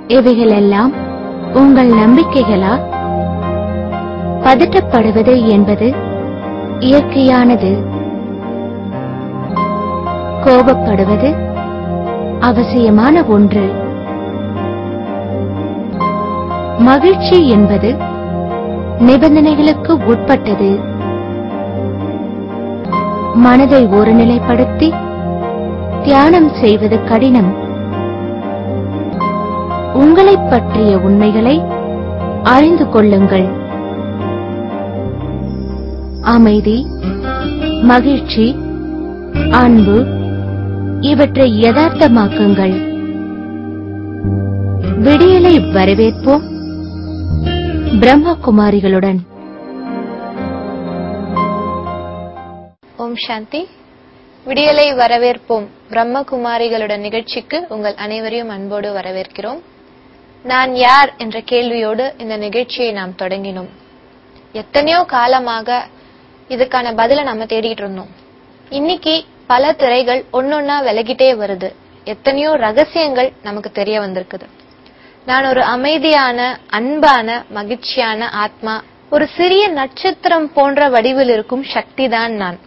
இவைகளெல்லாம் உங்கள் நம்பிக்கைகளா பதட்டப்படுவது என்பது இயற்கையானது கோபப்படுவது அவசியமான ஒன்று மகிழ்ச்சி என்பது நிபந்தனைகளுக்கு உட்பட்டது மனதை ஒருநிலைப்படுத்தி தியானம் செய்வது கடினம் உங்களைப் பற்றிய உண்மைகளை அறிந்து கொள்ளுங்கள் அமைதி மகிழ்ச்சி அன்பு இவற்றை யதார்த்தமாக்குங்கள் விடியலை வரவேற்போம் பிரம்மகுமாரிகளுடன் ஓம் சாந்தி விடியலை வரவேற்போம் பிரம்மகுமாரிகளுடன் நிகழ்ச்சிக்கு உங்கள் அனைவரையும் அன்போடு வரவேற்கிறோம் நான் யார் என்ற கேள்வியோடு இந்த நிகழ்ச்சியை நாம் தொடங்கினோம் எத்தனையோ காலமாக இதுக்கான பதில நம்ம தேடிட்டு இருந்தோம் இன்னைக்கு பல திரைகள் ஒன்னொன்னா விலகிட்டே வருது எத்தனையோ ரகசியங்கள் நமக்கு தெரிய வந்திருக்குது நான் ஒரு அமைதியான அன்பான மகிழ்ச்சியான ஆத்மா ஒரு சிறிய நட்சத்திரம் போன்ற வடிவில் இருக்கும் சக்திதான் நான்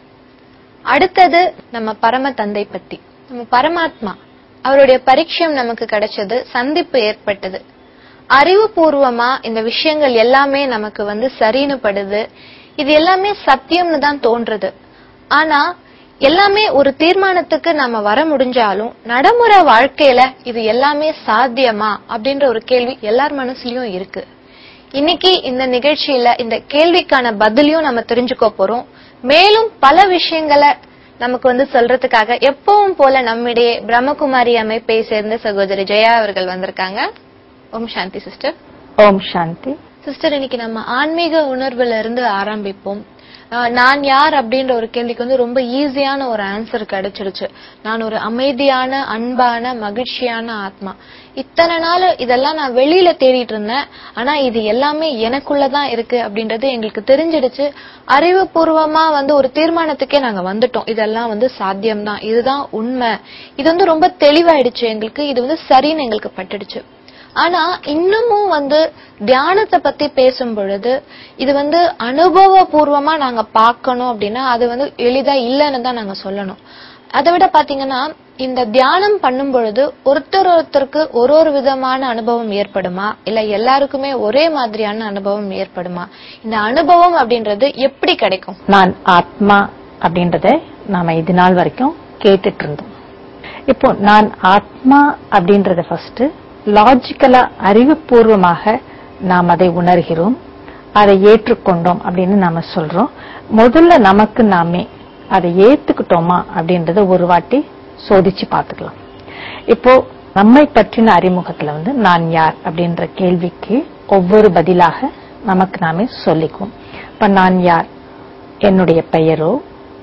அடுத்தது நம்ம பரம தந்தை பத்தி நம்ம பரமாத்மா அவருடைய பரிச்சயம் நமக்கு கிடைச்சது சந்திப்பு ஏற்பட்டது அறிவுபூர்வமா இந்த விஷயங்கள் எல்லாமே நமக்கு வந்து சரின்னு படுது இது எல்லாமே சத்தியம்னு தான் தோன்றுது ஆனா எல்லாமே ஒரு தீர்மானத்துக்கு நாம வர முடிஞ்சாலும் நடைமுறை வாழ்க்கையில இது எல்லாமே சாத்தியமா அப்படின்ற ஒரு கேள்வி எல்லார் மனசுலயும் இருக்கு இன்னைக்கு இந்த நிகழ்ச்சியில இந்த கேள்விக்கான பதிலையும் நம்ம தெரிஞ்சுக்க போறோம் மேலும் பல விஷயங்களை நமக்கு வந்து சொல்றதுக்காக எப்பவும் போல நம்மிடையே பிரம்மகுமாரி அமைப்பை சேர்ந்த சகோதரி ஜெயா அவர்கள் வந்திருக்காங்க ஓம் சாந்தி சிஸ்டர் ஓம் சாந்தி சிஸ்டர் இன்னைக்கு நம்ம ஆன்மீக உணர்வுல இருந்து ஆரம்பிப்போம் அஹ் நான் யார் அப்படின்ற ஒரு கேள்விக்கு வந்து ரொம்ப ஈஸியான ஒரு ஆன்சர் கிடைச்சிருச்சு நான் ஒரு அமைதியான அன்பான மகிழ்ச்சியான ஆத்மா இத்தனை நாள் இதெல்லாம் நான் வெளியில தேடிட்டு இருந்தேன் ஆனா இது எல்லாமே எனக்குள்ளதான் இருக்கு அப்படின்றது எங்களுக்கு தெரிஞ்சிடுச்சு அறிவுபூர்வமா வந்து ஒரு தீர்மானத்துக்கே நாங்க வந்துட்டோம் இதெல்லாம் வந்து சாத்தியம்தான் இதுதான் உண்மை இது வந்து ரொம்ப தெளிவாயிடுச்சு எங்களுக்கு இது வந்து சரின்னு எங்களுக்கு பட்டுடுச்சு ஆனா இன்னமும் வந்து தியானத்தை பத்தி பேசும் பொழுது இது வந்து அனுபவபூர்வமா நாங்க பார்க்கணும் அப்படின்னா அது வந்து எளிதா இல்லைன்னு தான் நாங்க சொல்லணும் அதை விட பாத்தீங்கன்னா இந்த தியானம் பண்ணும் பொழுது ஒருத்தர் ஒருத்தருக்கு ஒரு ஒரு விதமான அனுபவம் ஏற்படுமா இல்ல எல்லாருக்குமே ஒரே மாதிரியான அனுபவம் ஏற்படுமா இந்த அனுபவம் அப்படின்றது எப்படி கிடைக்கும் நான் ஆத்மா அப்படின்றத நாம இது நாள் வரைக்கும் கேட்டுட்டு இருந்தோம் இப்போ நான் ஆத்மா அப்படின்றத ஃபர்ஸ்ட் லாஜிக்கலா அறிவுபூர்வமாக நாம் அதை உணர்கிறோம் அதை ஏற்றுக்கொண்டோம் அப்படின்னு நாம சொல்றோம் முதல்ல நமக்கு நாமே அதை ஏத்துக்கிட்டோமா அப்படின்றத ஒரு வாட்டி சோதிச்சு பார்த்துக்கலாம் இப்போ நம்மை பற்றின அறிமுகத்துல வந்து நான் யார் அப்படின்ற கேள்விக்கு ஒவ்வொரு பதிலாக நமக்கு நாமே சொல்லிக்குவோம் இப்ப நான் யார் என்னுடைய பெயரோ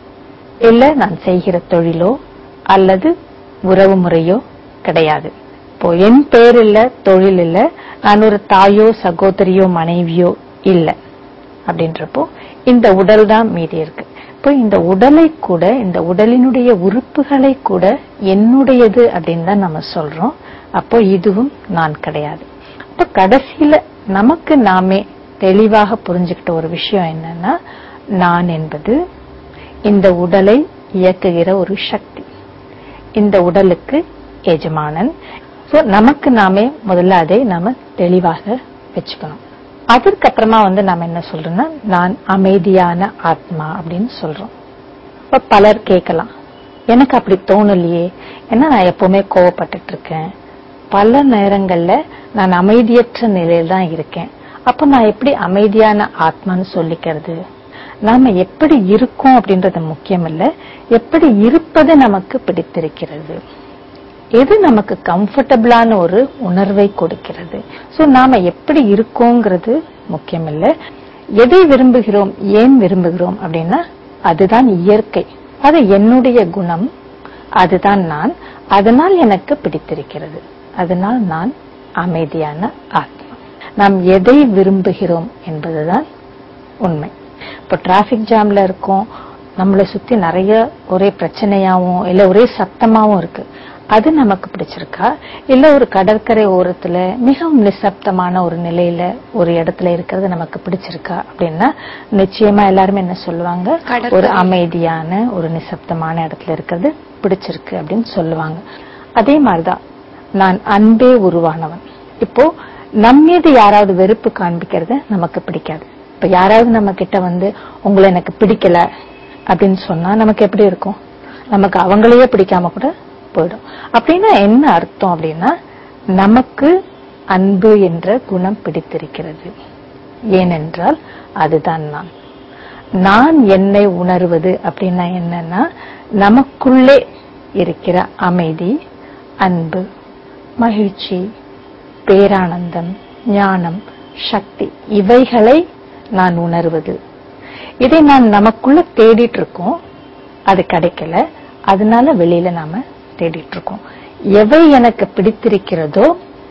இல்ல நான் செய்கிற தொழிலோ அல்லது உறவு முறையோ கிடையாது இப்போ என் பேர் இல்ல தொழில் இல்ல நான் ஒரு தாயோ சகோதரியோ மனைவியோ இல்ல அப்படின்றப்போ இந்த உடல் தான் மீதி இருக்கு இப்போ இந்த உடலை கூட இந்த உடலினுடைய உறுப்புகளை கூட என்னுடையது அப்படின்னு தான் நம்ம சொல்றோம் அப்போ இதுவும் நான் கிடையாது அப்ப கடைசியில நமக்கு நாமே தெளிவாக புரிஞ்சுக்கிட்ட ஒரு விஷயம் என்னன்னா நான் என்பது இந்த உடலை இயக்குகிற ஒரு சக்தி இந்த உடலுக்கு எஜமானன் சோ நமக்கு நாமே முதல்ல அதை நாம தெளிவாக வச்சுக்கணும் அதற்கப்புறமா வந்து நாம என்ன சொல்றோம்னா நான் அமைதியான ஆத்மா அப்படின்னு சொல்றோம் இப்ப பலர் கேட்கலாம் எனக்கு அப்படி தோணலையே ஏன்னா நான் எப்பவுமே கோவப்பட்டுட்டு இருக்கேன் பல நேரங்கள்ல நான் அமைதியற்ற நிலையில் தான் இருக்கேன் அப்ப நான் எப்படி அமைதியான ஆத்மான்னு சொல்லிக்கிறது நாம எப்படி இருக்கோம் அப்படின்றது முக்கியம் இல்ல எப்படி இருப்பது நமக்கு பிடித்திருக்கிறது எது நமக்கு கம்ஃபர்டபுளான ஒரு உணர்வை கொடுக்கிறது சோ நாம எப்படி இருக்கோங்கிறது முக்கியம் இல்ல எதை விரும்புகிறோம் ஏன் விரும்புகிறோம் அப்படின்னா அதுதான் இயற்கை அது என்னுடைய குணம் அதுதான் நான் அதனால் எனக்கு பிடித்திருக்கிறது அதனால் நான் அமைதியான ஆத்மா நாம் எதை விரும்புகிறோம் என்பதுதான் உண்மை இப்போ டிராபிக் ஜாம்ல இருக்கோம் நம்மளை சுத்தி நிறைய ஒரே பிரச்சனையாவும் இல்ல ஒரே சத்தமாவும் இருக்கு அது நமக்கு பிடிச்சிருக்கா இல்ல ஒரு கடற்கரை ஓரத்துல மிகவும் நிசப்தமான ஒரு நிலையில ஒரு இடத்துல இருக்கிறது நமக்கு பிடிச்சிருக்கா அப்படின்னா நிச்சயமா எல்லாருமே என்ன சொல்லுவாங்க கடற்கரை. ஒரு அமைதியான ஒரு நிசப்தமான இடத்துல இருக்கிறது பிடிச்சிருக்கு அப்படின்னு சொல்லுவாங்க அதே மாதிரிதான் நான் அன்பே உருவானவன் இப்போ நம்மீது யாராவது வெறுப்பு காண்பிக்கிறது நமக்கு பிடிக்காது இப்ப யாராவது நம்ம கிட்ட வந்து உங்களை எனக்கு பிடிக்கல அப்படின்னு சொன்னா நமக்கு எப்படி இருக்கும் நமக்கு அவங்களையே பிடிக்காம கூட போயிடும் அப்படின்னா என்ன அர்த்தம் அப்படின்னா நமக்கு அன்பு என்ற குணம் பிடித்திருக்கிறது ஏனென்றால் அதுதான் நான் நான் என்னை உணர்வது அப்படின்னா என்னன்னா நமக்குள்ளே இருக்கிற அமைதி அன்பு மகிழ்ச்சி பேரானந்தம் ஞானம் சக்தி இவைகளை நான் உணர்வது இதை நான் நமக்குள்ள தேடிட்டு இருக்கோம் அது கிடைக்கல அதனால வெளியில நாம தேடிட்டு இருக்கோம் எவை எனக்கு பிடித்திருக்கிறதோ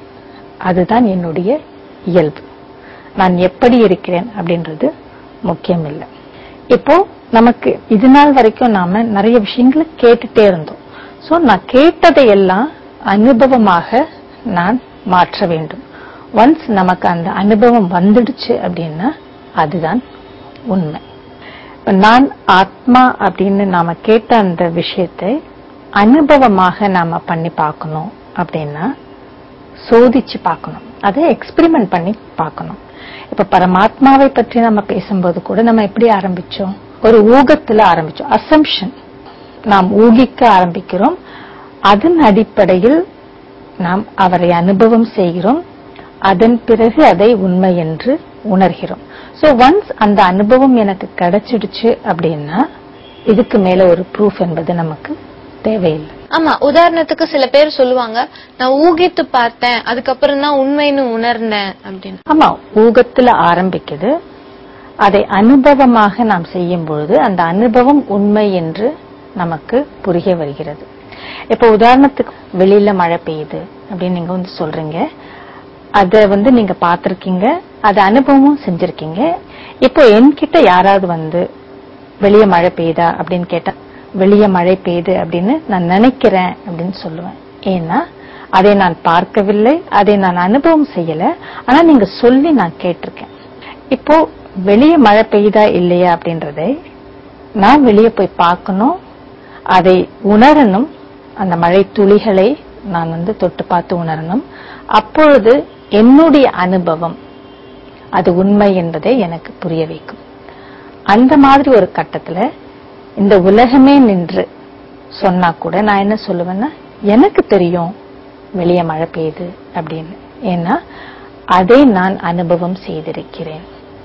அதுதான் என்னுடைய இயல்பு நான் எப்படி இருக்கிறேன் அப்படின்றது முக்கியம் இல்லை இப்போ நமக்கு இது நாள் வரைக்கும் நாம நிறைய விஷயங்களை கேட்டுட்டே இருந்தோம் சோ நான் கேட்டதை எல்லாம் அனுபவமாக நான் மாற்ற வேண்டும் ஒன்ஸ் நமக்கு அந்த அனுபவம் வந்துடுச்சு அப்படின்னா அதுதான் உண்மை இப்ப நான் ஆத்மா அப்படின்னு நாம கேட்ட அந்த விஷயத்தை அனுபவமாக நாம பண்ணி பார்க்கணும் அப்படின்னா சோதிச்சு பார்க்கணும் அதை எக்ஸ்பெரிமெண்ட் பண்ணி பார்க்கணும் இப்ப பரமாத்மாவை பற்றி நம்ம பேசும்போது கூட நம்ம எப்படி ஆரம்பிச்சோம் ஒரு ஊகத்துல ஆரம்பிச்சோம் அசம்ஷன் நாம் ஊகிக்க ஆரம்பிக்கிறோம் அதன் அடிப்படையில் நாம் அவரை அனுபவம் செய்கிறோம் அதன் பிறகு அதை உண்மை என்று உணர்கிறோம் சோ ஒன்ஸ் அந்த அனுபவம் எனக்கு கிடைச்சிடுச்சு அப்படின்னா இதுக்கு மேல ஒரு ப்ரூஃப் என்பது நமக்கு தேவையில்லை ஆமா உதாரணத்துக்கு சில பேர் சொல்லுவாங்க நான் ஊகித்து பார்த்தேன் அதுக்கப்புறம் தான் உண்மைன்னு உணர்ந்தேன் அப்படின்னு ஆமா ஊகத்துல ஆரம்பிக்குது அதை அனுபவமாக நாம் செய்யும் பொழுது அந்த அனுபவம் உண்மை என்று நமக்கு புரிய வருகிறது இப்ப உதாரணத்துக்கு வெளியில மழை பெய்யுது அப்படின்னு நீங்க வந்து சொல்றீங்க அத வந்து நீங்க பார்த்திருக்கீங்க அது அனுபவமும் செஞ்சிருக்கீங்க இப்போ என்கிட்ட யாராவது வந்து வெளிய மழை பெய்யுதா அப்படின்னு கேட்டா வெளிய மழை பெய்யுது அப்படின்னு நான் நினைக்கிறேன் அப்படின்னு சொல்லுவேன் ஏன்னா அதை நான் பார்க்கவில்லை அதை நான் அனுபவம் செய்யல ஆனா நீங்க சொல்லி நான் கேட்டிருக்கேன் இப்போ வெளிய மழை பெய்யுதா இல்லையா அப்படின்றதை நான் வெளியே போய் பார்க்கணும் அதை உணரணும் அந்த மழை துளிகளை நான் வந்து தொட்டு பார்த்து உணரணும் அப்பொழுது என்னுடைய அனுபவம் அது உண்மை என்பதை எனக்கு புரிய வைக்கும் அந்த மாதிரி ஒரு கட்டத்துல இந்த உலகமே நின்று சொன்னா கூட நான் என்ன சொல்லுவேன்னா எனக்கு தெரியும் வெளியே மழை பெய்யுது அப்படின்னு ஏன்னா அதை நான் அனுபவம் செய்திருக்கிறேன்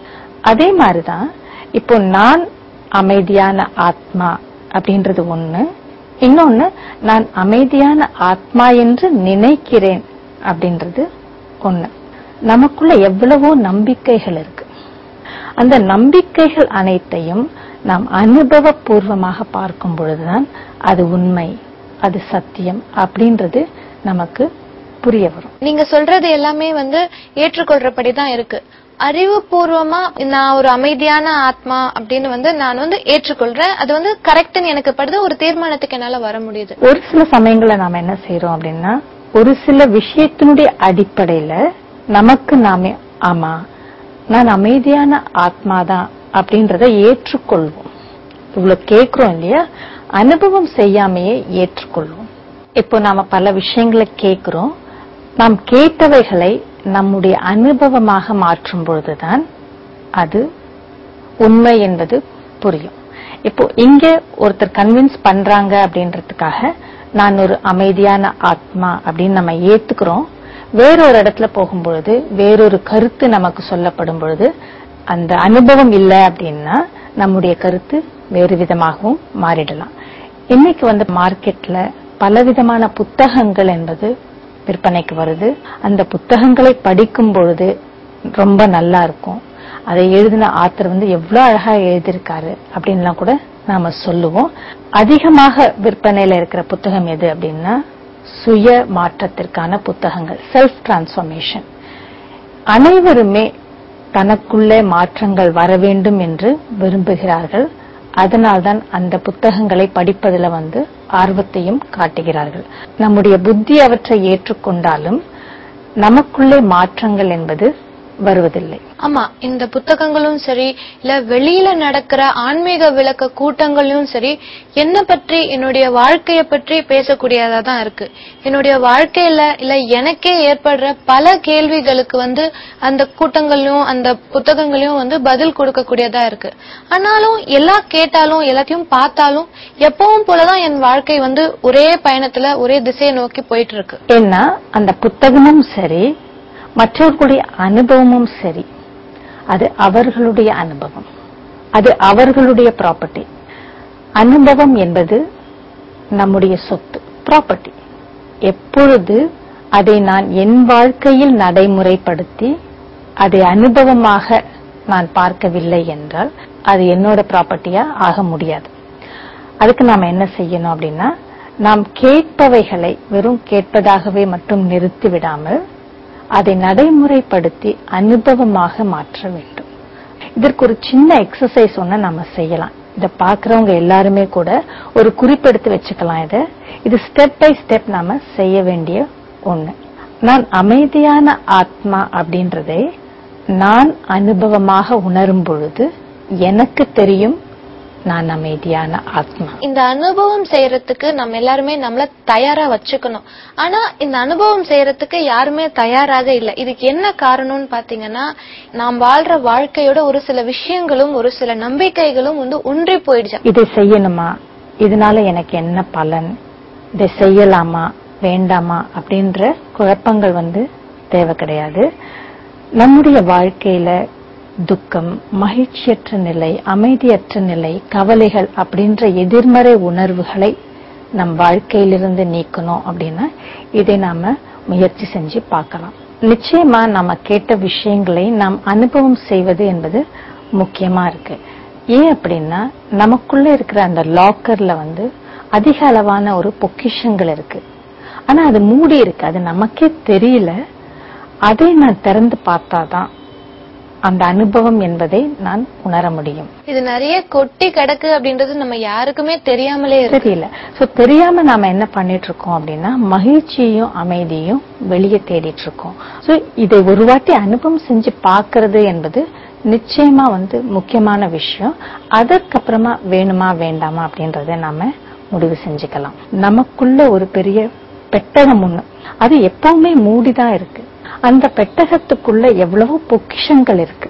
அதே மாதிரிதான் இப்போ நான் அமைதியான ஆத்மா அப்படின்றது ஒண்ணு இன்னொன்னு நான் அமைதியான ஆத்மா என்று நினைக்கிறேன் அப்படின்றது ஒண்ணு நமக்குள்ள எவ்வளவோ நம்பிக்கைகள் இருக்கு அந்த நம்பிக்கைகள் அனைத்தையும் நாம் அனுபவபூர்வமாக பார்க்கும் பொழுதுதான் அது உண்மை அது சத்தியம் அப்படின்றது நமக்கு புரிய வரும் நீங்க சொல்றது எல்லாமே வந்து ஏற்றுக்கொள்றபடிதான் இருக்கு அறிவுபூர்வமா நான் ஒரு அமைதியான ஆத்மா அப்படின்னு வந்து நான் வந்து ஏற்றுக்கொள்றேன் அது வந்து கரெக்ட்னு எனக்கு படுது ஒரு தீர்மானத்துக்கு என்னால வர முடியுது ஒரு சில சமயங்கள்ல நாம என்ன செய்யறோம் அப்படின்னா ஒரு சில விஷயத்தினுடைய அடிப்படையில நமக்கு நாமே ஆமா நான் அமைதியான ஆத்மாதான் அப்படின்றத ஏற்றுக்கொள்வோம் இவ்வளவு கேக்குறோம் இல்லையா அனுபவம் செய்யாமையே ஏற்றுக்கொள்வோம் இப்போ நாம பல விஷயங்களை கேக்குறோம் நாம் கேட்டவைகளை நம்முடைய அனுபவமாக மாற்றும் பொழுதுதான் அது உண்மை என்பது புரியும் இப்போ இங்க ஒருத்தர் கன்வின்ஸ் பண்றாங்க அப்படின்றதுக்காக நான் ஒரு அமைதியான ஆத்மா அப்படின்னு நம்ம ஏத்துக்கிறோம் வேறொரு இடத்துல போகும்பொழுது வேறொரு கருத்து நமக்கு சொல்லப்படும் பொழுது அந்த அனுபவம் இல்லை அப்படின்னா நம்முடைய கருத்து வேறு விதமாகவும் மாறிடலாம் இன்னைக்கு வந்து மார்க்கெட்ல பலவிதமான புத்தகங்கள் என்பது விற்பனைக்கு வருது அந்த புத்தகங்களை படிக்கும் பொழுது ரொம்ப நல்லா இருக்கும் அதை எழுதின ஆத்தர் வந்து எவ்வளவு அழகா எழுதியிருக்காரு அப்படின்லாம் கூட நாம சொல்லுவோம் அதிகமாக விற்பனையில இருக்கிற புத்தகம் எது அப்படின்னா சுய மாற்றத்திற்கான புத்தகங்கள் செல்ஃப் டிரான்ஸ்ஃபர்மேஷன் அனைவருமே தனக்குள்ளே மாற்றங்கள் வர வேண்டும் என்று விரும்புகிறார்கள் அதனால்தான் அந்த புத்தகங்களை படிப்பதில் வந்து ஆர்வத்தையும் காட்டுகிறார்கள் நம்முடைய புத்தி அவற்றை ஏற்றுக்கொண்டாலும் நமக்குள்ளே மாற்றங்கள் என்பது வருவதில்லை ஆமா இந்த புத்தகங்களும் சரி இல்ல வெளியில நடக்கிற ஆன்மீக விளக்க கூட்டங்களும் சரி என்ன பற்றி என்னுடைய வாழ்க்கைய பற்றி பேசக்கூடியதா தான் இருக்கு என்னுடைய வாழ்க்கையில இல்ல எனக்கே ஏற்படுற பல கேள்விகளுக்கு வந்து அந்த கூட்டங்களையும் அந்த புத்தகங்களையும் வந்து பதில் கொடுக்கக்கூடியதா இருக்கு ஆனாலும் எல்லாம் கேட்டாலும் எல்லாத்தையும் பார்த்தாலும் எப்பவும் போலதான் என் வாழ்க்கை வந்து ஒரே பயணத்துல ஒரே திசையை நோக்கி போயிட்டு இருக்கு ஏன்னா அந்த புத்தகமும் சரி மற்றவர்களுடைய அனுபவமும் சரி அது அவர்களுடைய அனுபவம் அது அவர்களுடைய ப்ராப்பர்ட்டி அனுபவம் என்பது நம்முடைய சொத்து ப்ராப்பர்ட்டி எப்பொழுது அதை நான் என் வாழ்க்கையில் நடைமுறைப்படுத்தி அதை அனுபவமாக நான் பார்க்கவில்லை என்றால் அது என்னோட ப்ராப்பர்ட்டியா ஆக முடியாது அதுக்கு நாம என்ன செய்யணும் அப்படின்னா நாம் கேட்பவைகளை வெறும் கேட்பதாகவே மட்டும் நிறுத்தி விடாமல் அதை நடைமுறைப்படுத்தி அனுபவமாக மாற்ற வேண்டும் இதற்கு ஒரு சின்ன எக்ஸசைஸ் ஒண்ணு நம்ம செய்யலாம் இத பாக்குறவங்க எல்லாருமே கூட ஒரு குறிப்பெடுத்து வச்சுக்கலாம் இத இது ஸ்டெப் பை ஸ்டெப் நாம செய்ய வேண்டிய ஒண்ணு நான் அமைதியான ஆத்மா அப்படின்றதை நான் அனுபவமாக உணரும் பொழுது எனக்கு தெரியும் நான் அமைதியான ஆத்மா இந்த அனுபவம் செய்யறதுக்கு நம்ம எல்லாருமே நம்மள தயாரா வச்சுக்கணும் ஆனா இந்த அனுபவம் செய்யறதுக்கு யாருமே தயாராக இல்ல இதுக்கு என்ன காரணம்னு பாத்தீங்கன்னா நாம் வாழ்ற வாழ்க்கையோட ஒரு சில விஷயங்களும் ஒரு சில நம்பிக்கைகளும் வந்து ஒன்றி போயிடுச்சு இதை செய்யணுமா இதனால எனக்கு என்ன பலன் இதை செய்யலாமா வேண்டாமா அப்படின்ற குழப்பங்கள் வந்து தேவை கிடையாது நம்முடைய வாழ்க்கையில துக்கம் மகிழ்ச்சியற்ற நிலை அமைதியற்ற நிலை கவலைகள் அப்படின்ற எதிர்மறை உணர்வுகளை நம் வாழ்க்கையிலிருந்து நீக்கணும் அப்படின்னா இதை நாம முயற்சி செஞ்சு பார்க்கலாம் நிச்சயமா நாம கேட்ட விஷயங்களை நாம் அனுபவம் செய்வது என்பது முக்கியமா இருக்கு ஏன் அப்படின்னா நமக்குள்ள இருக்கிற அந்த லாக்கர்ல வந்து அதிக அளவான ஒரு பொக்கிஷங்கள் இருக்கு ஆனா அது மூடி இருக்கு அது நமக்கே தெரியல அதை நான் திறந்து பார்த்தாதான் அந்த அனுபவம் என்பதை நான் உணர முடியும் இது நிறைய கொட்டி கிடக்கு அப்படின்றது நம்ம யாருக்குமே தெரியாமலே இருக்கு தெரியல சோ தெரியாம நாம என்ன பண்ணிட்டு இருக்கோம் அப்படின்னா மகிழ்ச்சியையும் அமைதியையும் வெளியே தேடிட்டு இருக்கோம் சோ இதை ஒரு வாட்டி அனுபவம் செஞ்சு பார்க்கிறது என்பது நிச்சயமா வந்து முக்கியமான விஷயம் அதற்கப்புறமா வேணுமா வேண்டாமா அப்படின்றத நாம முடிவு செஞ்சுக்கலாம் நமக்குள்ள ஒரு பெரிய பெட்டகம் ஒண்ணு அது எப்பவுமே மூடிதான் இருக்கு அந்த பெட்டகத்துக்குள்ள எவ்வளவோ பொக்கிஷங்கள் இருக்கு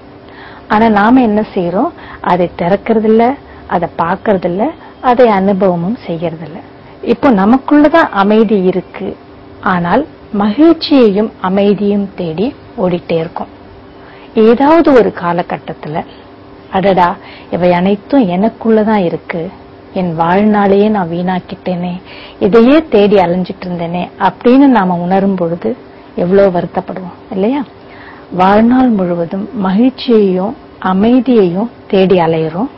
ஆனா நாம என்ன செய்யறோம் அதை திறக்கிறது இல்ல அதை பார்க்கறது இல்ல அதை அனுபவமும் செய்யறது இல்ல இப்போ நமக்குள்ளதான் அமைதி இருக்கு ஆனால் மகிழ்ச்சியையும் அமைதியும் தேடி ஓடிட்டே இருக்கோம் ஏதாவது ஒரு காலகட்டத்துல அடடா இவை அனைத்தும் எனக்குள்ளதான் இருக்கு என் வாழ்நாளையே நான் வீணாக்கிட்டேனே இதையே தேடி அலைஞ்சிட்டு இருந்தேனே அப்படின்னு நாம உணரும் பொழுது எவ்வளவு வருத்தப்படுவோம் இல்லையா வாழ்நாள் முழுவதும் மகிழ்ச்சியையும் அமைதியையும் தேடி அலையிறோம்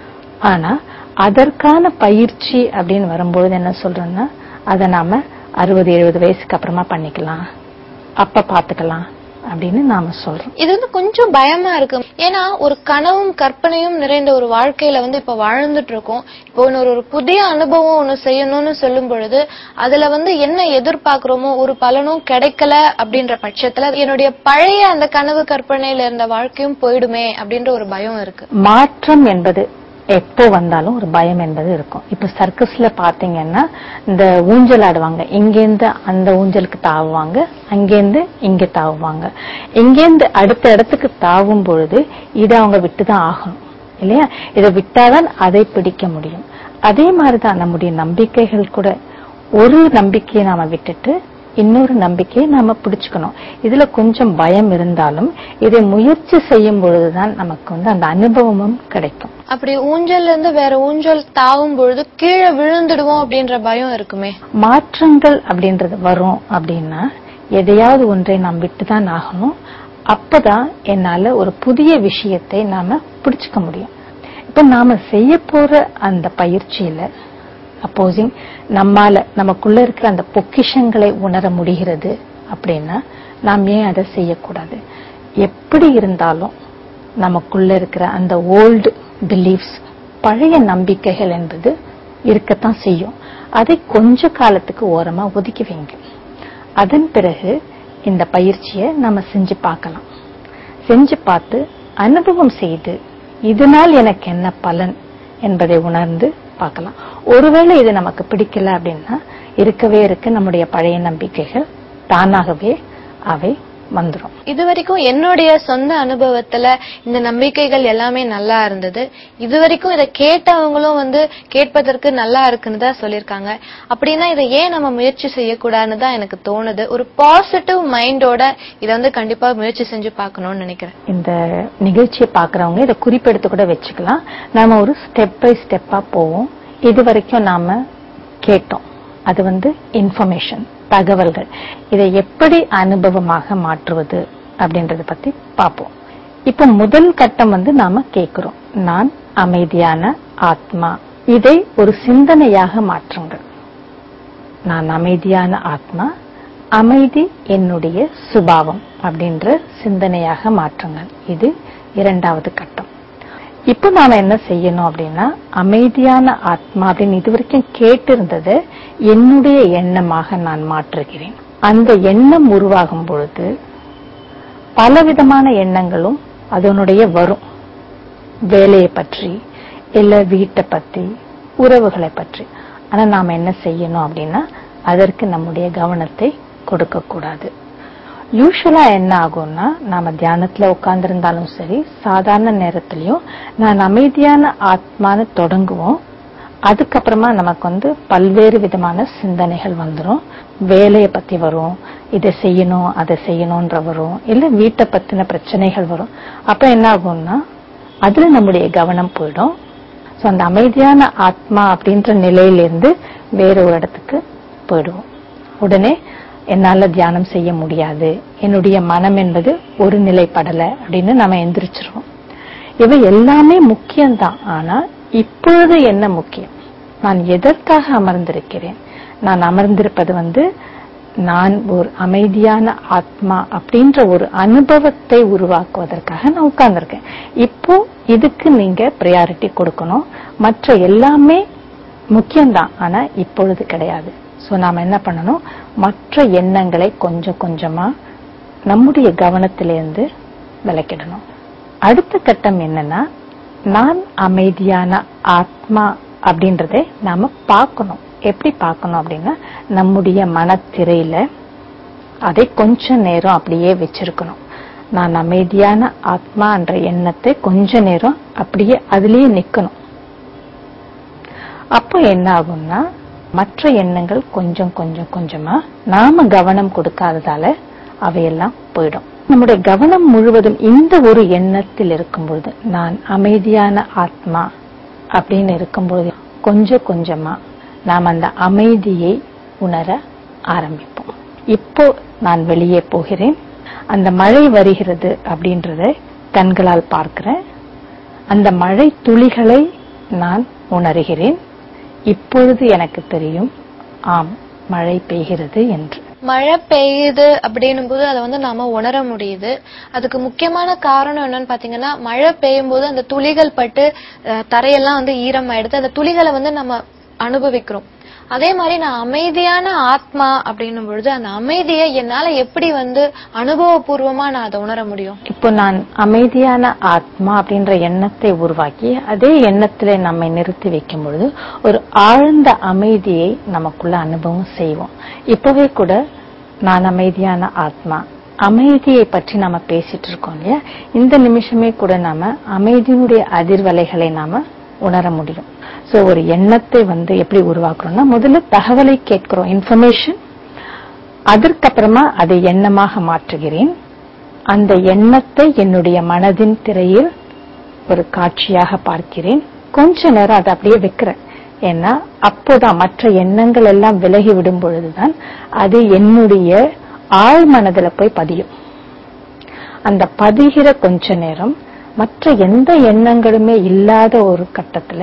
ஆனா அதற்கான பயிற்சி அப்படின்னு வரும்பொழுது என்ன சொல்றோம்னா அதை நாம அறுபது எழுபது வயசுக்கு அப்புறமா பண்ணிக்கலாம் அப்ப பாத்துக்கலாம் அப்படின்னு நாம சொல்றோம் இது வந்து கொஞ்சம் பயமா இருக்கு ஏன்னா ஒரு கனவும் கற்பனையும் நிறைந்த ஒரு வாழ்க்கையில வந்து இப்ப வாழ்ந்துட்டு இருக்கோம் இப்போ இன்னொரு ஒரு புதிய அனுபவம் ஒண்ணு செய்யணும்னு சொல்லும் பொழுது அதுல வந்து என்ன எதிர்பார்க்கிறோமோ ஒரு பலனும் கிடைக்கல அப்படின்ற பட்சத்துல என்னுடைய பழைய அந்த கனவு கற்பனையில இருந்த வாழ்க்கையும் போயிடுமே அப்படின்ற ஒரு பயம் இருக்கு மாற்றம் என்பது எப்போ வந்தாலும் ஒரு பயம் என்பது இருக்கும் இப்ப சர்க்கஸ்ல பாத்தீங்கன்னா இந்த ஊஞ்சல் ஆடுவாங்க இங்கேருந்து அந்த ஊஞ்சலுக்கு தாவுவாங்க அங்கேருந்து இங்க தாவுவாங்க இங்கேருந்து அடுத்த இடத்துக்கு தாவும் பொழுது இதை அவங்க விட்டுதான் ஆகணும் இல்லையா இதை விட்டாதான் அதை பிடிக்க முடியும் அதே மாதிரிதான் நம்முடைய நம்பிக்கைகள் கூட ஒரு நம்பிக்கையை நாம விட்டுட்டு இன்னொரு நம்பிக்கையை நாம பிடிச்சுக்கணும் இதுல கொஞ்சம் பயம் இருந்தாலும் இதை முயற்சி செய்யும் பொழுதுதான் நமக்கு வந்து அந்த அனுபவமும் கிடைக்கும் அப்படி ஊஞ்சல்ல இருந்து வேற ஊஞ்சல் தாவும் பொழுது கீழே விழுந்துடுவோம் அப்படின்ற பயம் இருக்குமே மாற்றங்கள் அப்படின்றது வரும் அப்படின்னா எதையாவது ஒன்றை நாம் விட்டுதான் ஆகணும் அப்பதான் என்னால ஒரு புதிய விஷயத்தை நாம பிடிச்சுக்க முடியும் இப்ப நாம செய்ய போற அந்த பயிற்சியில அப்போசிங் நம்மால நமக்குள்ள இருக்கிற அந்த பொக்கிஷங்களை உணர முடிகிறது அப்படின்னா நாம் ஏன் அதை செய்யக்கூடாது எப்படி இருந்தாலும் நமக்குள்ள இருக்கிற அந்த ஓல்டு பிலீஃப்ஸ் பழைய நம்பிக்கைகள் என்பது இருக்கத்தான் செய்யும் அதை கொஞ்ச காலத்துக்கு ஓரமா ஒதுக்கி வைங்க அதன் பிறகு இந்த பயிற்சியை நம்ம செஞ்சு பார்க்கலாம் செஞ்சு பார்த்து அனுபவம் செய்து இதனால் எனக்கு என்ன பலன் என்பதை உணர்ந்து பார்க்கலாம் ஒருவேளை இது நமக்கு பிடிக்கல அப்படின்னா இருக்கவே இருக்கு நம்முடைய பழைய நம்பிக்கைகள் தானாகவே அவை வந்துரும் இது வரைக்கும் என்னுடைய சொந்த அனுபவத்துல இந்த நம்பிக்கைகள் எல்லாமே நல்லா இருந்தது இது வரைக்கும் இதை கேட்டவங்களும் வந்து கேட்பதற்கு நல்லா இருக்குன்னு தான் சொல்லியிருக்காங்க அப்படின்னா இதை ஏன் நம்ம முயற்சி செய்யக்கூடாதுன்னு தான் எனக்கு தோணுது ஒரு பாசிட்டிவ் மைண்டோட இதை வந்து கண்டிப்பா முயற்சி செஞ்சு பார்க்கணும்னு நினைக்கிறேன் இந்த நிகழ்ச்சியை பார்க்கறவங்க இதை குறிப்பெடுத்து கூட வச்சுக்கலாம் நாம ஒரு ஸ்டெப் பை ஸ்டெப்பா போவோம் இது வரைக்கும் நாம கேட்டோம் அது வந்து இன்ஃபர்மேஷன் தகவல்கள் இதை எப்படி அனுபவமாக மாற்றுவது அப்படின்றத பத்தி பார்ப்போம் இப்ப முதல் கட்டம் வந்து நாம கேக்குறோம் நான் அமைதியான ஆத்மா இதை ஒரு சிந்தனையாக மாற்றுங்கள் நான் அமைதியான ஆத்மா அமைதி என்னுடைய சுபாவம் அப்படின்ற சிந்தனையாக மாற்றுங்கள் இது இரண்டாவது கட்டம் இப்போ நாம என்ன செய்யணும் அப்படின்னா அமைதியான ஆத்மா அப்படின்னு இது வரைக்கும் கேட்டிருந்ததை என்னுடைய எண்ணமாக நான் மாற்றுகிறேன் அந்த எண்ணம் உருவாகும் பொழுது பலவிதமான எண்ணங்களும் அதனுடைய வரும் வேலையை பற்றி இல்ல வீட்டை பத்தி உறவுகளை பற்றி ஆனா நாம என்ன செய்யணும் அப்படின்னா அதற்கு நம்முடைய கவனத்தை கொடுக்க கூடாது யூஸ்வலா என்ன ஆகும்னா நாம தியானத்துல உட்கார்ந்திருந்தாலும் சரி சாதாரண நேரத்திலயும் நான் அமைதியான ஆத்மான்னு தொடங்குவோம் அதுக்கப்புறமா நமக்கு வந்து பல்வேறு விதமான சிந்தனைகள் வந்துரும் வேலையை பத்தி வரும் இதை செய்யணும் அதை செய்யணும்ன்ற வரும் இல்ல வீட்டை பத்தின பிரச்சனைகள் வரும் அப்ப என்ன ஆகும்னா அதுல நம்முடைய கவனம் போயிடும் சோ அந்த அமைதியான ஆத்மா அப்படின்ற நிலையிலிருந்து வேற ஒரு இடத்துக்கு போயிடுவோம் உடனே என்னால தியானம் செய்ய முடியாது என்னுடைய மனம் என்பது ஒரு நிலைப்படல அப்படின்னு நம்ம எந்திரிச்சிருவோம் இவை எல்லாமே முக்கியம்தான் ஆனா இப்பொழுது என்ன முக்கியம் நான் எதற்காக அமர்ந்திருக்கிறேன் நான் அமர்ந்திருப்பது வந்து நான் ஒரு அமைதியான ஆத்மா அப்படின்ற ஒரு அனுபவத்தை உருவாக்குவதற்காக நான் உட்கார்ந்திருக்கேன் இப்போ இதுக்கு நீங்க ப்ரையாரிட்டி கொடுக்கணும் மற்ற எல்லாமே முக்கியம்தான் ஆனா இப்பொழுது கிடையாது சோ நாம என்ன பண்ணணும் மற்ற எண்ணங்களை கொஞ்சம் கொஞ்சமா நம்முடைய கவனத்திலிருந்து விலக்கிடணும் அடுத்த கட்டம் என்னன்னா நான் அமைதியான ஆத்மா அப்படின்றதை நாம பார்க்கணும் எப்படி பார்க்கணும் அப்படின்னா நம்முடைய மனத்திரையில அதை கொஞ்ச நேரம் அப்படியே வச்சிருக்கணும் நான் அமைதியான ஆத்மா என்ற எண்ணத்தை கொஞ்ச நேரம் அப்படியே அதுலயே நிக்கணும் அப்போ என்ன ஆகும்னா மற்ற எண்ணங்கள் கொஞ்சம் கொஞ்சம் கொஞ்சமா நாம கவனம் கொடுக்காததால அவையெல்லாம் போயிடும் நம்முடைய கவனம் முழுவதும் இந்த ஒரு எண்ணத்தில் இருக்கும்பொழுது நான் அமைதியான ஆத்மா அப்படின்னு இருக்கும்பொழுது கொஞ்சம் கொஞ்சமா நாம் அந்த அமைதியை உணர ஆரம்பிப்போம் இப்போ நான் வெளியே போகிறேன் அந்த மழை வருகிறது அப்படின்றத கண்களால் பார்க்கிறேன் அந்த மழை துளிகளை நான் உணர்கிறேன் இப்பொழுது எனக்கு தெரியும் ஆம் மழை பெய்கிறது என்று மழை பெய்யுது அப்படின்னும் போது அதை வந்து நாம உணர முடியுது அதுக்கு முக்கியமான காரணம் என்னன்னு பாத்தீங்கன்னா மழை பெய்யும் போது அந்த துளிகள் பட்டு அஹ், தரையெல்லாம் வந்து ஈரமாயிடுது அந்த துளிகளை வந்து நம்ம அனுபவிக்கிறோம் அதே மாதிரி நான் அமைதியான ஆத்மா அப்படின்னும் பொழுது அந்த அமைதியை என்னால எப்படி வந்து அனுபவபூர்வமா நான் அதை உணர முடியும் இப்போ நான் அமைதியான ஆத்மா அப்படின்ற எண்ணத்தை உருவாக்கி அதே எண்ணத்திலே நம்மை நிறுத்தி வைக்கும் பொழுது ஒரு ஆழ்ந்த அமைதியை நமக்குள்ள அனுபவம் செய்வோம் இப்பவே கூட நான் அமைதியான ஆத்மா அமைதியை பற்றி நாம பேசிட்டு இருக்கோம் இல்லையா இந்த நிமிஷமே கூட நாம அமைதியினுடைய அதிர்வலைகளை நாம உணர முடியும் சோ ஒரு எண்ணத்தை வந்து எப்படி உருவாக்குறோம்னா முதல்ல தகவலை கேட்கிறோம் இன்ஃபர்மேஷன் அதற்கப்புறமா அதை எண்ணமாக மாற்றுகிறேன் அந்த எண்ணத்தை என்னுடைய மனதின் திரையில் ஒரு காட்சியாக பார்க்கிறேன் கொஞ்ச நேரம் அதை அப்படியே வைக்கிறேன் ஏன்னா அப்போதான் மற்ற எண்ணங்கள் எல்லாம் விலகி விடும் பொழுதுதான் அது என்னுடைய ஆழ் மனதுல போய் பதியும் அந்த பதிகிற கொஞ்ச நேரம் மற்ற எந்த எண்ணங்களுமே இல்லாத ஒரு கட்டத்துல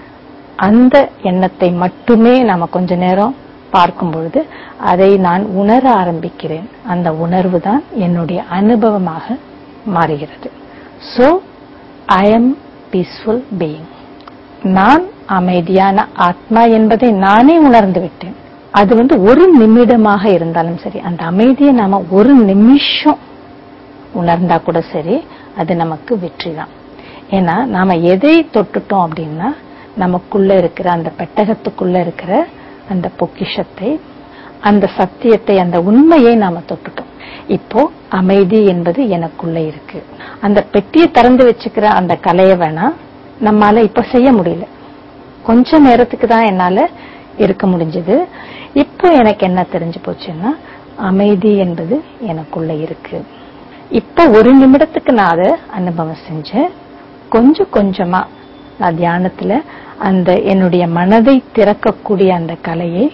அந்த எண்ணத்தை மட்டுமே நாம கொஞ்ச நேரம் பார்க்கும் பொழுது அதை நான் உணர ஆரம்பிக்கிறேன் அந்த உணர்வு தான் என்னுடைய அனுபவமாக மாறுகிறது so I am peaceful being நான் அமைதியான ஆத்மா என்பதை நானே உணர்ந்து விட்டேன் அது வந்து ஒரு நிமிடமாக இருந்தாலும் சரி அந்த அமைதியை நாம ஒரு நிமிஷம் உணர்ந்தா கூட சரி அது நமக்கு வெற்றி தான் ஏன்னா நாம எதை தொட்டுட்டோம் அப்படின்னா நமக்குள்ள இருக்கிற அந்த பெட்டகத்துக்குள்ள இருக்கிற அந்த பொக்கிஷத்தை அந்த சத்தியத்தை அந்த உண்மையை நாம தொட்டுட்டோம் இப்போ அமைதி என்பது எனக்குள்ள இருக்கு அந்த பெட்டியை திறந்து வச்சுக்கிற அந்த கலையை வேணா நம்மால இப்ப செய்ய முடியல கொஞ்ச நேரத்துக்கு தான் என்னால இருக்க முடிஞ்சது இப்போ எனக்கு என்ன தெரிஞ்சு போச்சுன்னா அமைதி என்பது எனக்குள்ள இருக்கு இப்ப ஒரு நிமிடத்துக்கு நான் அதை அனுபவம் செஞ்சேன் கொஞ்சம் கொஞ்சமா நான் தியானத்துல அந்த என்னுடைய மனதை திறக்கக்கூடிய அந்த கலையை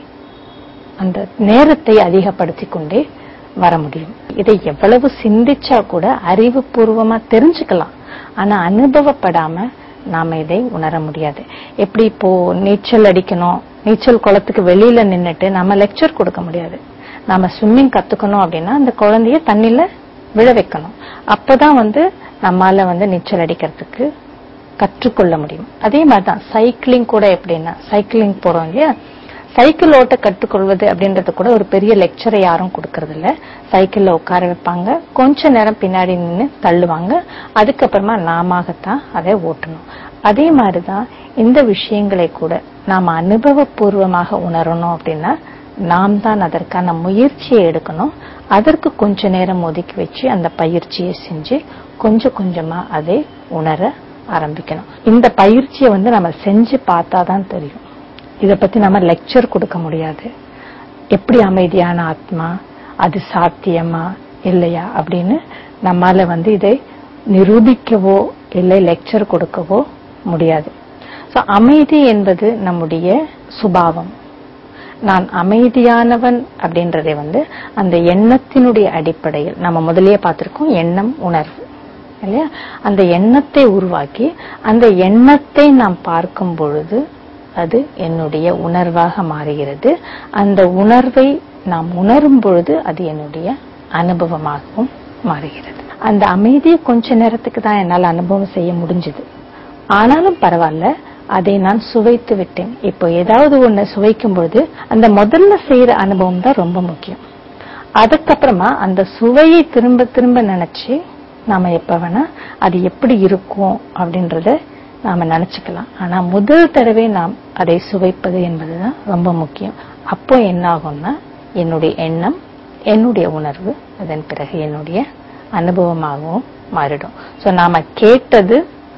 அந்த நேரத்தை அதிகப்படுத்தி கொண்டே வர முடியும் இதை எவ்வளவு சிந்திச்சா கூட அறிவுபூர்வமா தெரிஞ்சுக்கலாம் ஆனா அனுபவப்படாம நாம இதை உணர முடியாது எப்படி இப்போ நீச்சல் அடிக்கணும் நீச்சல் குளத்துக்கு வெளியில நின்னுட்டு நம்ம லெக்சர் கொடுக்க முடியாது நாம ஸ்விம்மிங் கத்துக்கணும் அப்படின்னா அந்த குழந்தைய தண்ணில விழ வைக்கணும் அப்பதான் வந்து நம்மால வந்து நீச்சல் அடிக்கிறதுக்கு கற்றுக்கொள்ள முடியும் அதே மாதிரிதான் சைக்கிளிங் கூட எப்படின்னா சைக்கிளிங் போறோம் இல்லையா சைக்கிள் ஓட்ட கற்றுக்கொள்வது அப்படின்றது கூட ஒரு பெரிய லெக்சரை யாரும் கொடுக்கறது இல்ல சைக்கிள்ல உட்கார வைப்பாங்க கொஞ்ச நேரம் பின்னாடி நின்று தள்ளுவாங்க அதுக்கப்புறமா நாமத்தான் அதை ஓட்டணும் அதே மாதிரிதான் இந்த விஷயங்களை கூட நாம அனுபவபூர்வமாக உணரணும் அப்படின்னா நாம் தான் அதற்கான முயற்சியை எடுக்கணும் அதற்கு கொஞ்ச நேரம் ஒதுக்கி வச்சு அந்த பயிற்சியை செஞ்சு கொஞ்சம் கொஞ்சமா அதை உணர ஆரம்பிக்கணும் இந்த பயிற்சியை வந்து நம்ம செஞ்சு பார்த்தாதான் தெரியும் இத பத்தி நம்ம லெக்சர் கொடுக்க முடியாது எப்படி அமைதியான ஆத்மா அது சாத்தியமா இல்லையா அப்படின்னு நம்மால வந்து இதை நிரூபிக்கவோ இல்லை லெக்சர் கொடுக்கவோ முடியாது சோ அமைதி என்பது நம்முடைய சுபாவம் நான் அமைதியானவன் அப்படின்றதை வந்து அந்த எண்ணத்தினுடைய அடிப்படையில் நம்ம முதல்லயே பார்த்திருக்கோம் எண்ணம் உணர்வு இல்லையா அந்த எண்ணத்தை உருவாக்கி அந்த எண்ணத்தை நாம் பார்க்கும் பொழுது அது என்னுடைய உணர்வாக மாறுகிறது அந்த உணர்வை நாம் உணரும் பொழுது அது என்னுடைய அனுபவமாகவும் மாறுகிறது அந்த அமைதியை கொஞ்ச நேரத்துக்கு தான் என்னால் அனுபவம் செய்ய முடிஞ்சது ஆனாலும் பரவாயில்ல அதை நான் சுவைத்து விட்டேன் இப்போ ஏதாவது ஒண்ணு சுவைக்கும் பொழுது அந்த முதல்ல செய்யற அனுபவம் தான் ரொம்ப முக்கியம் அதுக்கப்புறமா அந்த சுவையை திரும்ப திரும்ப நினைச்சு நாம எப்ப வேணா அது எப்படி இருக்கும் அப்படின்றத நாம நினைச்சுக்கலாம் ஆனா முதல் தடவை நாம் அதை சுவைப்பது என்பதுதான் ரொம்ப முக்கியம் அப்போ என்ன ஆகும்னா என்னுடைய எண்ணம் என்னுடைய உணர்வு அதன் பிறகு என்னுடைய அனுபவமாகவும் மாறிடும் சோ நாம கேட்டது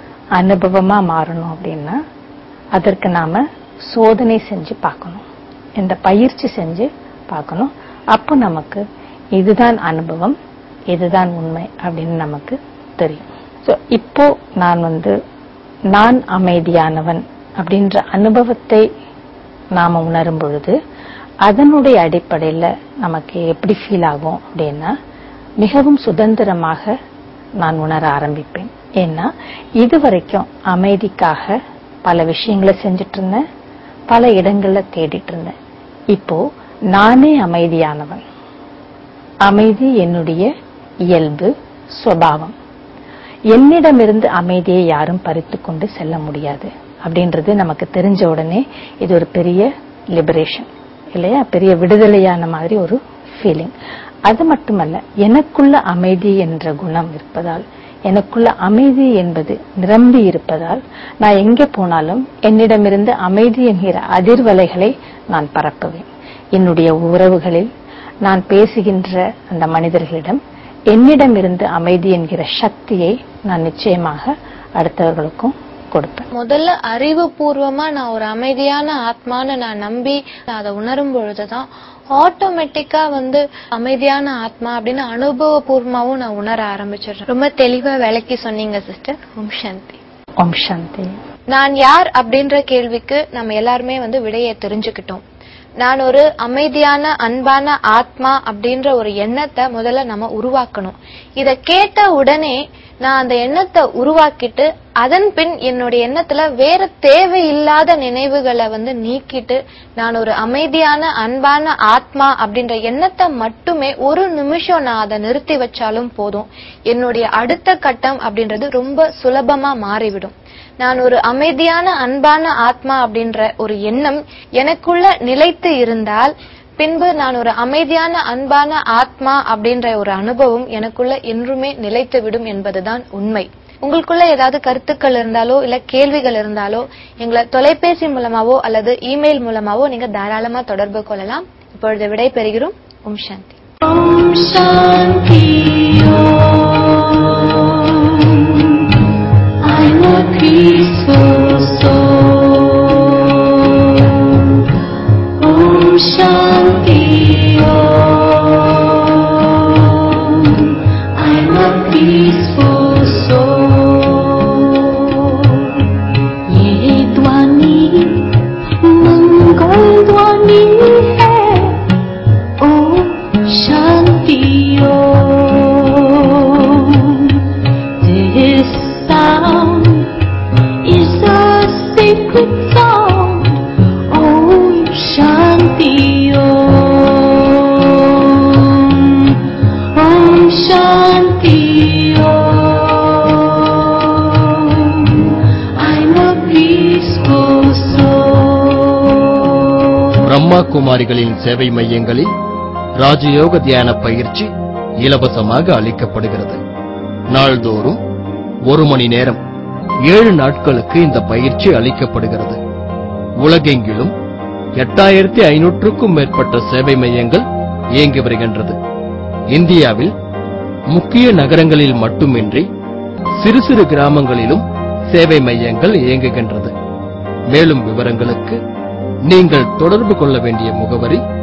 அனுபவமா மாறணும் அப்படின்னா அதற்கு நாம சோதனை செஞ்சு பார்க்கணும் இந்த பயிற்சி செஞ்சு பார்க்கணும் அப்போ நமக்கு இதுதான் அனுபவம் இதுதான் உண்மை அப்படின்னு நமக்கு தெரியும் சோ இப்போ நான் வந்து நான் அமைதியானவன் அப்படின்ற அனுபவத்தை நாம உணரும் பொழுது அதனுடைய அடிப்படையில நமக்கு எப்படி ஃபீல் ஆகும் அப்படின்னா மிகவும் சுதந்திரமாக நான் உணர ஆரம்பிப்பேன் ஏன்னா இதுவரைக்கும் அமைதிக்காக பல விஷயங்களை செஞ்சுட்டு இருந்தேன் பல இடங்கள்ல தேடிட்டு இருந்தேன் இப்போ நானே அமைதியானவன் அமைதி என்னுடைய இயல்பு சுபாவம் என்னிடமிருந்து அமைதியை யாரும் பறித்து கொண்டு செல்ல முடியாது அப்படின்றது நமக்கு தெரிஞ்ச உடனே இது ஒரு பெரிய லிபரேஷன் இல்லையா பெரிய விடுதலையான மாதிரி ஒரு ஃபீலிங் அது மட்டுமல்ல எனக்குள்ள அமைதி என்ற குணம் இருப்பதால் எனக்குள்ள அமைதி என்பது நிரம்பி இருப்பதால் நான் எங்கே போனாலும் என்னிடமிருந்து அமைதி என்கிற அதிர்வலைகளை நான் பரப்புவேன் என்னுடைய உறவுகளில் நான் பேசுகின்ற அந்த மனிதர்களிடம் என்னிடமிருந்து அமைதி என்கிற சக்தியை நான் நிச்சயமாக அடுத்தவர்களுக்கும் கொடுப்பேன் முதல்ல அறிவுபூர்வமா நான் ஒரு அமைதியான ஆத்மான்னு நான் நம்பி நான் அதை உணரும் பொழுதுதான் ஆட்டோமேட்டிக்கா வந்து அமைதியான ஆத்மா அப்படின்னு அனுபவபூர்வமாவும் நான் உணர ஆரம்பிச்சிடுறேன் ரொம்ப தெளிவா விளக்கி சொன்னீங்க சிஸ்டர் ஓம் சாந்தி ஓம் சாந்தி நான் யார் அப்படின்ற கேள்விக்கு நம்ம எல்லாருமே வந்து விடையை தெரிஞ்சுக்கிட்டோம் நான் ஒரு அமைதியான அன்பான ஆத்மா அப்படின்ற ஒரு எண்ணத்தை முதல்ல நம்ம உருவாக்கணும் இத கேட்ட உடனே நான் அந்த எண்ணத்தை உருவாக்கிட்டு அதன் பின் என்னுடைய எண்ணத்துல வேற தேவையில்லாத நினைவுகளை வந்து நீக்கிட்டு நான் ஒரு அமைதியான அன்பான ஆத்மா அப்படின்ற எண்ணத்தை மட்டுமே ஒரு நிமிஷம் நான் அதை நிறுத்தி வச்சாலும் போதும் என்னுடைய அடுத்த கட்டம் அப்படின்றது ரொம்ப சுலபமா மாறிவிடும் நான் ஒரு அமைதியான அன்பான ஆத்மா அப்படின்ற ஒரு எண்ணம் எனக்குள்ள நிலைத்து இருந்தால் பின்பு நான் ஒரு அமைதியான அன்பான ஆத்மா அப்படின்ற ஒரு அனுபவம் எனக்குள்ள என்றுமே நிலைத்து விடும் என்பதுதான் உண்மை உங்களுக்குள்ள ஏதாவது கருத்துக்கள் இருந்தாலோ இல்ல கேள்விகள் இருந்தாலோ எங்களை தொலைபேசி மூலமாவோ அல்லது இமெயில் மூலமாவோ நீங்க தாராளமா தொடர்பு கொள்ளலாம் இப்பொழுது விடை பெறுகிறோம் ஓம் சாந்தி Om Shanti Om. I'm a peaceful soul. Om Shanti Om. I'm a peaceful soul. ये ध्वनि मंगल ध्वनि है Om Shanti Om. This sound is a sacred sound. Om Shanti Om. Om Shanti Om. I'm a peaceful soul. Brahma குமாரிகளின் சேவை மையங்களில் ராஜயோக தியான பயிற்சி இலவசமாக அளிக்கப்படுகிறது நாள்தோறும் ஒரு மணி நேரம் ஏழு நாட்களுக்கு இந்த பயிற்சி அளிக்கப்படுகிறது உலகெங்கிலும் எட்டாயிரத்தி ஐநூற்றுக்கும் மேற்பட்ட சேவை மையங்கள் இயங்கி வருகின்றது இந்தியாவில் முக்கிய நகரங்களில் மட்டுமின்றி சிறு சிறு கிராமங்களிலும் சேவை மையங்கள் இயங்குகின்றது மேலும் விவரங்களுக்கு நீங்கள் தொடர்பு கொள்ள வேண்டிய முகவரி